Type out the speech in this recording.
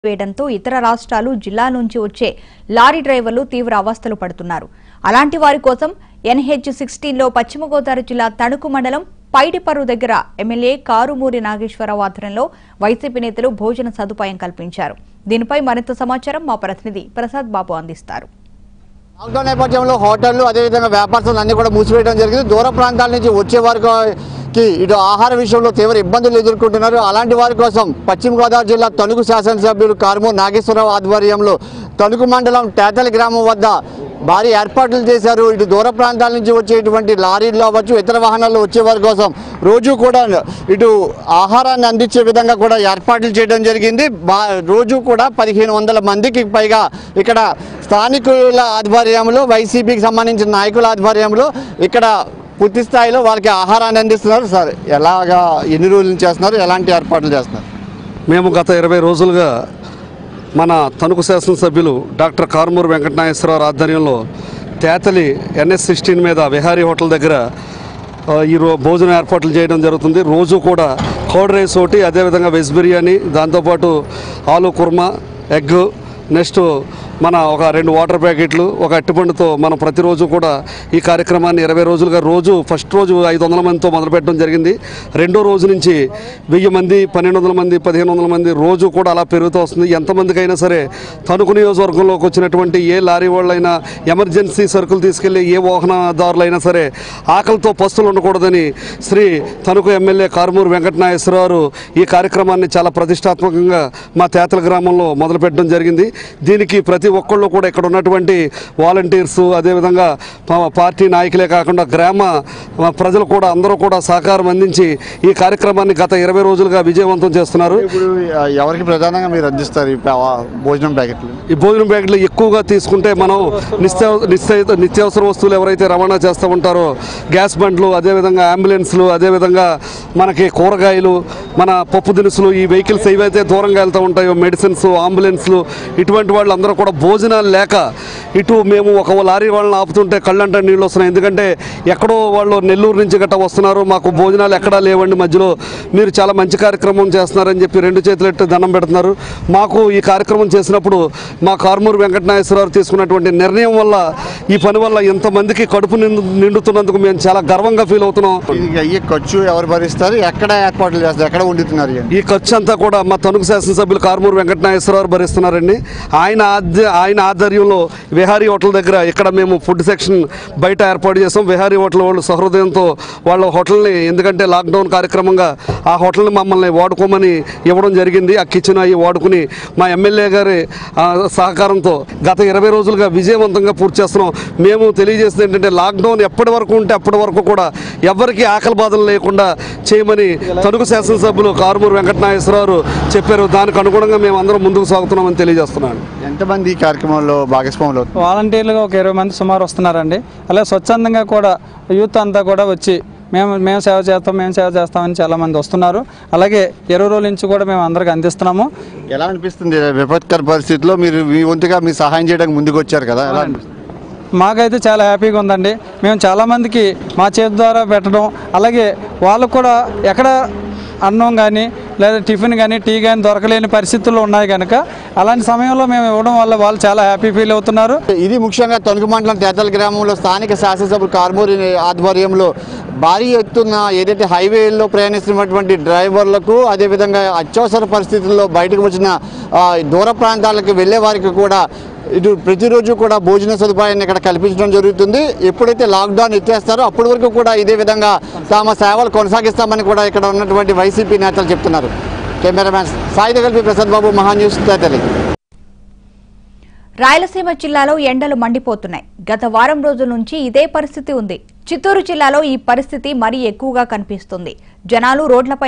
వేయడంతో ఇతర రాష్ట్రాలు జిల్లా నుంచి వచ్చే లారీ డ్రైవర్లు తీవ్ర అవస్థలు పడుతున్నారు అలాంటి వారి కోసం ఎన్హెచ్ సిక్స్టీన్లో పశ్చిమ గోదావరి జిల్లా తణుకు మండలం పైడిపర్రు దగ్గర ఎమ్మెల్యే కారుమూరి నాగేశ్వరరావు ఆధ్వర్యంలో వైసీపీ నేతలు భోజన సదుపాయం కల్పించారు దీనిపై మరింత సమాచారం మా ప్రతినిధి ప్రసాద్ బాబు అందిస్తారు లాక్డౌన్ నేపథ్యంలో హోటళ్లు అదేవిధంగా వ్యాపారస్తులు అన్ని కూడా మూసివేయడం జరిగింది దూర ప్రాంతాల నుంచి వచ్చే వారికి ఇటు ఆహార విషయంలో తీవ్ర ఇబ్బందులు ఎదుర్కొంటున్నారు అలాంటి వారి కోసం పశ్చిమ గోదావరి జిల్లా తణుకు శాసనసభ్యులు కార్మూర్ నాగేశ్వరరావు ఆధ్వర్యంలో తణుకు మండలం టేతలి గ్రామం వద్ద భారీ ఏర్పాట్లు చేశారు ఇటు దూర ప్రాంతాల నుంచి వచ్చేటువంటి లారీలు అవ్వచ్చు ఇతర వాహనాల్లో వచ్చే వారి కోసం రోజు కూడా ఇటు ఆహారాన్ని అందించే విధంగా కూడా ఏర్పాట్లు చేయడం జరిగింది బా- రోజు కూడా పదిహేను వందల మందికి పైగా ఇక్కడ స్థానికుల ఆధ్వర్యంలో వైసీపీకి సంబంధించిన నాయకుల ఆధ్వర్యంలో ఇక్కడ పూర్తి స్థాయిలో వాళ్ళకి ఆహారాన్ని అందిస్తున్నారు సార్ ఎలాగా ఎన్ని రోజులు చేస్తున్నారు ఎలాంటి ఏర్పాట్లు చేస్తున్నారు మేము గత ఇరవై రోజులుగా మన తణుకు శాసనసభ్యులు డాక్టర్ కారుమూరు వెంకటనాగేశ్వరరావు ఆధ్వర్యంలో తేతలి ఎన్ఎస్ సిక్స్టీన్ మీద విహారీ హోటల్ దగ్గర ఆ, ఈ రో భోజనం ఏర్పాట్లు చేయడం జరుగుతుంది రోజు కూడా కర్డ్ రైస్ ఒకటి అదేవిధంగా వెజ్ బిర్యానీ దాంతోపాటు ఆలు కుర్మా ఎగ్ నెక్స్ట్ మన ఒక రెండు వాటర్ ప్యాకెట్లు ఒక అట్టిపండుతో మనం ప్రతిరోజు కూడా ఈ కార్యక్రమాన్ని ఇరవై రోజులుగా రోజు ఫస్ట్ రోజు ఐదు వందల మందితో మొదలుపెట్టడం జరిగింది రెండో రోజు నుంచి వెయ్యి మంది పన్నెండు వందల మంది పదిహేను వందల మంది రోజు కూడా అలా పెరుగుతూ వస్తుంది ఎంతమందికైనా సరే తణుకు నియోజకవర్గంలోకి వచ్చినటువంటి ఏ లారీ వాళ్ళైనా ఎమర్జెన్సీ సరుకులు తీసుకెళ్లి ఏ వాహనదారులైనా సరే ఆకలితో పస్తులు ఉండకూడదని శ్రీ తణుకు ఎమ్మెల్యే కారుమూరు వెంకటనాగేశ్వరరావు ఈ కార్యక్రమాన్ని చాలా ప్రతిష్టాత్మకంగా మా తేతల గ్రామంలో మొదలుపెట్టడం జరిగింది దీనికి ప్రతి ఒక్కళ్ళు కూడా ఇక్కడ ఉన్నటువంటి వాలంటీర్స్ అదేవిధంగా పా- పార్టీ నాయకులే కాకుండా గ్రామ ఆ, ప్రజలు కూడా అందరూ కూడా సహకారం అందించి ఈ కార్యక్రమాన్ని గత ఇరవై రోజులుగా విజయవంతం చేస్తున్నారు ఇప్పుడు ఆ, ఎవరికి ప్రధానంగా మీరు అందిస్తారు ఈ పా- భోజనం ప్యాకెట్లు ఈ భోజనం బ్యాగులు ఎక్కువగా తీసుకుంటే మనం నిత్య నిత్య నిత్యావసర వస్తువులు ఎవరైతే రవాణా చేస్తూ ఉంటారో గ్యాస్ బండ్లు అదేవిధంగా అంబులెన్స్లు అదేవిధంగా మనకి కూరగాయలు మన పప్పు దినుసులు ఈ వెహికల్స్ ఏవైతే దూరంగా వెళ్తూ ఉంటాయో మెడిసిన్స్ అంబులెన్స్లు ఇటువంటి వాళ్ళందరూ కూడా భోజనాలు లేక ఇటు మేము ఒక లారీ వాళ్ళని ఆపుతుంటే కళ్ళంట నీళ్ళు వస్తున్నాయి ఎందుకంటే ఎక్కడో వాళ్ళు నెల్లూరు నుంచి గట్ట వస్తున్నారు మాకు భోజనాలు ఎక్కడా లేవండి మధ్యలో మీరు చాలా మంచి కార్యక్రమం చేస్తున్నారని చెప్పి రెండు చేతులు ఎత్తి దండం పెడుతున్నారు మాకు ఈ కార్యక్రమం చేసినప్పుడు మా కార్మూరు వెంకటనాగేశ్వరరావు తీసుకున్నటువంటి నిర్ణయం వల్ల ఈ పని వల్ల ఇంతమందికి కడుపు నిండు నిండుతున్నందుకు మేము చాలా గర్వంగా ఫీల్ అవుతున్నాం దీనికి అయ్యే ఖర్చు ఎవరు భరిస్తారు ఎక్కడ ఏర్పాట్లు చేస్తారు ఎక్కడ వండుతున్నారు ఇవన్నీ? ఈ ఖర్చు అంతా కూడా మా తణుకు శాసనసభ్యులు కారుమూరు వెంకటనాగేశ్వరరావు భరిస్తున్నారండి ఆయన ఆద్య ఆయన ఆధ్వర్యంలో విహారీ హోటల్ దగ్గర ఇక్కడ మేము ఫుడ్ సెక్షన్ బయట ఏర్పాటు చేస్తాం విహారీ హోటల్ వాళ్ళు సహృదయంతో వాళ్ళ హోటల్ని ఎందుకంటే లాక్డౌన్ కార్యక్రమంగా ఆ హోటల్ని మమ్మల్ని వాడుకోమని ఇవ్వడం జరిగింది ఆ కిచెన్ అవి వాడుకుని మా ఎమ్మెల్యే గారి ఆ, సహకారంతో గత ఇరవై రోజులుగా విజయవంతంగా పూర్తి చేస్తున్నాం మేము తెలియజేసింది ఏంటంటే లాక్డౌన్ ఎప్పటి వరకు ఉంటే అప్పటి వరకు కూడా ఎవరికి ఆకలి బాధలు లేకుండా చేయమని తణుకు శాసనసభ్యులు కారుమూరు వెంకటనాగేశ్వరరావు చెప్పారు దానికి అనుగుణంగా మేము అందరం ముందుకు సాగుతున్నామని తెలియజేస్తున్నాను ఎంతమంది ఈ కార్యక్రమంలో భాగస్వాములు అవుతున్నారు? వాలంటీర్లుగా ఒక ఇరవై మంది సుమారు వస్తున్నారండి అలాగే స్వచ్ఛందంగా కూడా యూత్ అంతా కూడా వచ్చి మేము మేము సేవ చేస్తాం మేము సేవ చేస్తామని చాలామంది వస్తున్నారు అలాగే ఇరవై రోజుల నుంచి కూడా మేము అందరికి అందిస్తున్నాము ఎలా అనిపిస్తుంది విపత్కర పరిస్థితిలో మీరు మీ వంతుగా మీ సహాయం చేయడానికి ముందుకు వచ్చారు కదా ఎలా అనిపిస్తుంది మాకైతే చాలా హ్యాపీగా ఉందండి మేము చాలామందికి మా చేతి ద్వారా పెట్టడం అలాగే వాళ్ళకు కూడా ఎక్కడ అన్నం కానీ లేదా టిఫిన్ కానీ టీ కానీ దొరకలేని పరిస్థితుల్లో ఉన్నాయి కనుక అలాంటి సమయంలో మేము ఇవ్వడం వల్ల వాళ్ళు చాలా హ్యాపీ ఫీల్ అవుతున్నారు ఇది ముఖ్యంగా తణుకు మండలం తేతల గ్రామంలో స్థానిక శాసనసభ్యులు కార్మూరి ఆధ్వర్యంలో భారీ ఎత్తున ఏదైతే హైవేల్లో ప్రయాణిస్తున్నటువంటి డ్రైవర్లకు అదేవిధంగా అత్యవసర పరిస్థితుల్లో బయటకు వచ్చిన ఆ, దూర ప్రాంతాలకు వెళ్ళే వారికి కూడా ఇటు ప్రతిరోజు కూడా భోజన సదుపాయాన్ని ఇక్కడ కల్పించడం జరుగుతుంది ఎప్పుడైతే లాక్డౌన్ ఎత్తేస్తారో అప్పటి వరకు కూడా ఇదే విధంగా తమ సేవలు కొనసాగిస్తామని కూడా ఇక్కడ ఉన్నటువంటి వైసీపీ నేతలు చెప్తున్నారు కెమెరామ్యాన్ సాయి కలిపి ప్రసాద్ బాబు మహా న్యూస్ తేతలి రాయలసీమ జిల్లాలో ఎండలు మండిపోతున్నాయి గత వారం రోజుల నుంచి ఇదే పరిస్థితి ఉంది చిత్తూరు జిల్లాలో ఈ పరిస్థితి మరీ ఎక్కువగా కనిపిస్తుంది జనాలు రోడ్లపై